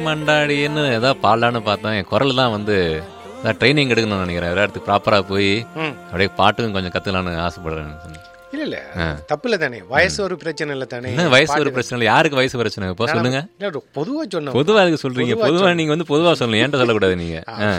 மண்டாடின்னு ஏதாவது பாடலான்னு பார்த்தேன் என் குரல் தான் வந்து ட்ரைனிங் எடுக்கணும்னு நினைக்கிறேன் வேற இடத்துக்கு ப்ராப்பரா போய் ம். அப்படியே பாட்டும் கொஞ்சம் கத்துக்கலாம்னு ஆசைப்படுறேன் இல்ல இல்ல தப்பு இல்ல தானே வயசு ஒரு பிரச்சனை இல்ல தானே என்ன வயசு ஒரு பிரச்சனை இல்லை யாருக்கு வயசு பிரச்சனை இப்போ சொல்லுங்க இல்ல, ஒரு பொதுவா சொன்னோம் பொதுவா அதுக்கு சொல்றீங்க பொதுவா நீங்க வந்து பொதுவா சொல்லணும் ஏன்ட்ட சொல்லக்கூடாது நீங்க ஆ.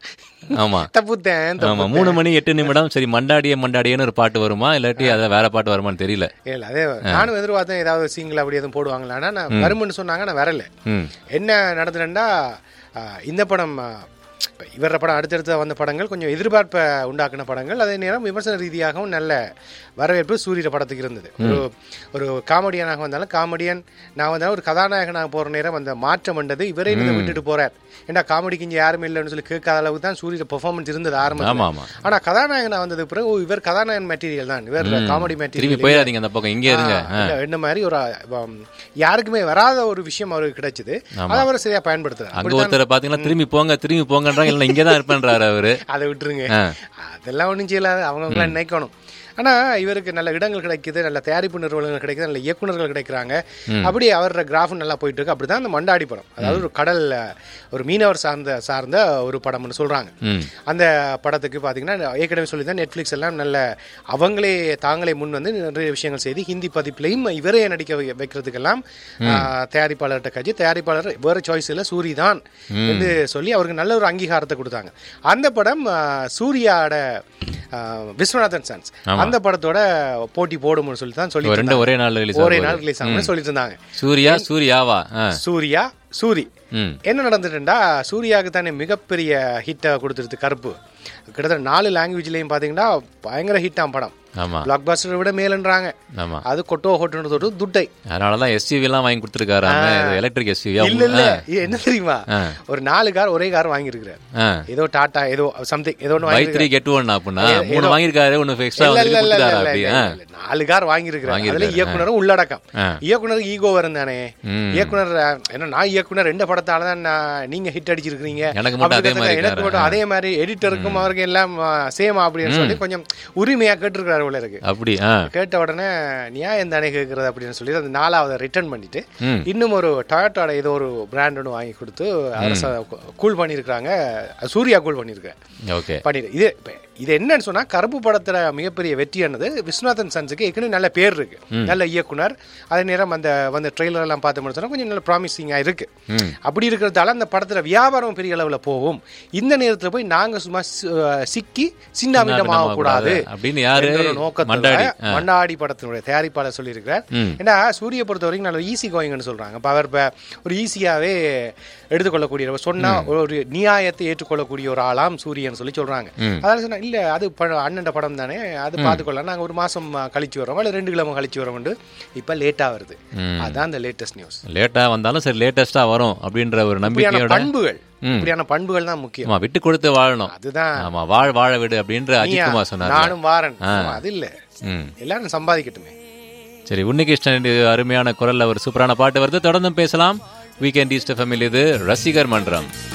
ஆமா தப்புத்தேன் ஆமா மூணு மணி எட்டு நிமிடம் சரி மண்டாடிய மண்டாடியன்னு ஒரு பாட்டு வருமா இல்லாட்டி அதை வேற பாட்டு வருமான்னு தெரியல இல்ல அதே நானும் எதிர்பார்த்தேன் ஏதாவது சிங்கிள் அப்படி எதுவும் போடுவாங்களா ஆனா நான் வரும்னு சொன்னாங்க நான் வரல ம் என்ன நடந்ததுன்னா இந்த படம் ஆ, இப்ப இவர படம் அடுத்தடுத்து வந்த படங்கள் கொஞ்சம் எதிர்பார்ப்பை உண்டாக்குன படங்கள் அதே நேரம் விமர்சன ரீதியாகவும் நல்ல வரவேற்பு சூரிய படத்துக்கு இருந்தது ஒரு ஒரு காமெடியனாக வந்தாலும் காமெடியன் நான் வந்தாலும் ஒரு கதாநாயகனாக போற நேரம் அந்த மாற்றம் வந்தது இவரே இதை விட்டுட்டு போறார் ஏன்னா காமெடிக்கு இங்க யாருமே இல்லைன்னு சொல்லி கேட்காத அளவுக்கு தான் சூரிய பெர்ஃபார்மன்ஸ் இருந்தது ஆரம்பம் ஆமா ஆமா ஆனா கதாநாயகனா வந்தது பிறகு ஓ, இவர் கதாநாயகன் மெட்டீரியல் தான் இவர் காமெடி திரும்பி மெட்டீரியல் போயிடாதீங்க அந்த பக்கம் இங்கே இருங்க இல்ல, என்ன மாதிரி ஒரு um, யாருக்குமே வராத ஒரு விஷயம் அவருக்கு கிடைச்சது அதை அவர் சரியா பயன்படுத்துறாரு அங்க ஒருத்தரை பாத்தீங்கன்னா திரும்பி போங்க திரும்பி போங்கன்றாங்க இல்லை இங்கே தான் இருப்பேன்றாரு அவரு அதை விட்டுருங்க அதெல்லாம் ஒண்ணும் செய்யலாது அவங்கவுங்களாம் நினைக்கணும் ஆனா இவருக்கு நல்ல இடங்கள் கிடைக்குது நல்ல தயாரிப்பு நிறுவனங்கள் கிடைக்குது நல்ல இயக்குனர்கள் கிடைக்கிறாங்க அப்படி அவரோட கிராஃபும் நல்லா போயிட்டு இருக்கு அப்படிதான் அந்த மண்டாடி படம் அதாவது ஒரு கடல் ஒரு மீனவர் சார்ந்த சார்ந்த ஒரு படம்னு சொல்றாங்க ம் அந்த படத்துக்கு பார்த்தீங்கன்னா ஏற்கனவே சொல்லி தான் நெட்ஃப்ளிக்ஸ் எல்லாம் நல்ல அவங்களே தாங்களே முன் வந்து நிறைய விஷயங்கள் செய்து ஹிந்தி பதிப்புலையும் இவரே நடிக்க வை- வைக்கிறதுக்கெல்லாம் ஆ, தயாரிப்பாளர்கிட்ட கட்சி தயாரிப்பாளர் வேற சாய்ஸ் இல்லை சூரி தான் என்று சொல்லி அவருக்கு நல்ல ஒரு அங்கீகாரத்தை கொடுத்தாங்க அந்த படம் ஆ, சூர்யாவோட ஆ, விஸ்வநாதன் சன்ஸ் அந்த படத்தோட போட்டி போடும்னு சொல்லி தான் சொல்லி ரெண்டு ஒரே நாள் ரிலீஸ் ஒரே நாள் ரிலீஸ் ஆகும்னு சொல்லிட்டு இருந்தாங்க சூர்யா சூர்யாவா ஆ சூர்யா சூரி ம் என்ன நடந்துட்டுண்டா சூர்யாவுக்கு தானே மிகப்பெரிய ஹிட்டை கொடுத்துருது கருப்பு கிட்டத்தட்ட நாலு லாங்குவேஜ்லயும் பாத்தீங்கன்னா பயங்கர ஹிட்டாம் படம் ஆமா பிளாக் பாஸ்டரை விட மேலன்றாங்க ஆமா அது கொட்டோ ஹொட்டுன்னு தொட்டு துட்டை அதனாலதான் எஸ்யூவி எல்லாம் வாங்கி கொடுத்துருக்காரு எலக்ட்ரிக் எஸ்யூவியா இல்ல இல்ல இது என்ன தெரியுமா ஆ. ஒரு நாலு கார் ஒரே கார் வாங்கியிருக்கிறார் ஆ ஏதோ டாடா ஏதோ சம்திங் ஏதோ ஒன்று பை வாங்கி த்ரீ கெட் ஒன் அப்படின்னா மூணு வாங்கியிருக்காரு ஒன்னு எக்ஸ்ட்ரா இல்ல, வந்து இல்ல, இல்ல, கொடுத்துட்டாரு இல்ல, அப்படி இல்ல, ஆ இல்ல. நாலு கார் வாங்கியிருக்கிறார் அதுல வாங்கியிருக்காரு, இயக்குனரும் உள்ளடக்கம் ஆ. இயக்குனருக்கு ஈகோ வரும் தானே ம். இயக்குனர் ஏன்னா நான் இயக்குனர் ரெண்டு படத்தால தான் நான் நீங்க ஹிட் அடிச்சிருக்கீங்க எனக்கு மட்டும் அதே மாதிரி எனக்கு இருக்காரு. மட்டும் அதே மாதிரி எடிட்டருக்கும் அவருக்கு எல்லாம் சேம் அப்படின்னு சொல்லி கொஞ்சம் உரிமையா கேட்டிருக்கிறாரு உள்ள இருக்கு அப்படி ஆ கேட்ட உடனே நியாயம் தானே கேட்கறது அப்படின்னு சொல்லி அந்த நாலாவது ரிட்டர்ன் பண்ணிட்டு ம் இன்னும் ஒரு டொயோட்டோட ஏதோ ஒரு பிராண்ட் ஒன்று வாங்கி கொடுத்து அரச கூல் பண்ணியிருக்கிறாங்க சூர்யா கூல் பண்ணியிருக்காரு ஓகே பண்ணிடு இது இப்ப இது என்னன்னு சொன்னா கருப்பு படத்துல மிகப்பெரிய வெற்றியானது விஸ்வநாதன் சன்ஸுக்கு ஏற்கனவே நல்ல பேர் இருக்கு நல்ல இயக்குனர் அதே நேரம் அந்த வந்து ட்ரெய்லர் எல்லாம் பார்த்து சொன்னா கொஞ்சம் நல்ல ப்ராமிசிங்கா இருக்கு ம் அப்படி இருக்கிறதால அந்த படத்துல வியாபாரம் பெரிய அளவுல போகும் இந்த நேரத்துல போய் நாங்க சும்மா சி- அஹ் சிக்கி சின்னாமிடம் ஆகக்கூடாது அப்படின்னு யாரு என்ற ஒரு நோக்கத்துல மண்டாடி மண்டாடி படத்தினுடைய தயாரிப்பாளர் சொல்லியிருக்கிறார் ம். ஏன்னா சூரிய பொறுத்த வரைக்கும் நல்ல ஈஸி கோயிங்னு சொல்றாங்க இப்ப அவர் இப்ப ஒரு ஈஸியாவே எடுத்துக்கொள்ளக்கூடிய சொன்னா ஒரு நியாயத்தை ஏற்றுக்கொள்ளக்கூடிய ஒரு ஆளாம் சூரியன் சொல்லி சொல்றாங்க அதனால சொன்னா இல்ல அது ப- அண்ணன் படம் தானே அது பார்த்துக்கொள்ளலாம் நாங்க ஒரு மாசம் கழிச்சு வரோம் இல்ல ரெண்டு கிழமை கழிச்சு வரோம் இப்ப லேட்டா வருது ம். அதான் அந்த லேட்டஸ்ட் நியூஸ் லேட்டா வந்தாலும் சரி லேட்டஸ்டா வரும் அப்படின்ற ஒரு இப்படியான நம்பிக்கையோட பண்புகள் இப்படியான பண்புகள் தான் முக்கியம் ஆமா விட்டு கொடுத்து வாழணும் அதுதான் ஆமா வாழ் வாழ விடு அப்படின்ற அஜித் நீயா, குமார் சொன்னார் நானும் வாரன் ஆமா, அது இல்ல ம் எல்லாரும் சம்பாதிக்கட்டுமே சரி உன்னிகிருஷ்ணன் இது அருமையான குரல்ல ஒரு சூப்பரான பாட்டு வருது தொடர்ந்தும் பேசலாம் வீக்கெண்ட் ஈஸ்ட் ஃபேமிலி இது ரசிகர் மன்றம்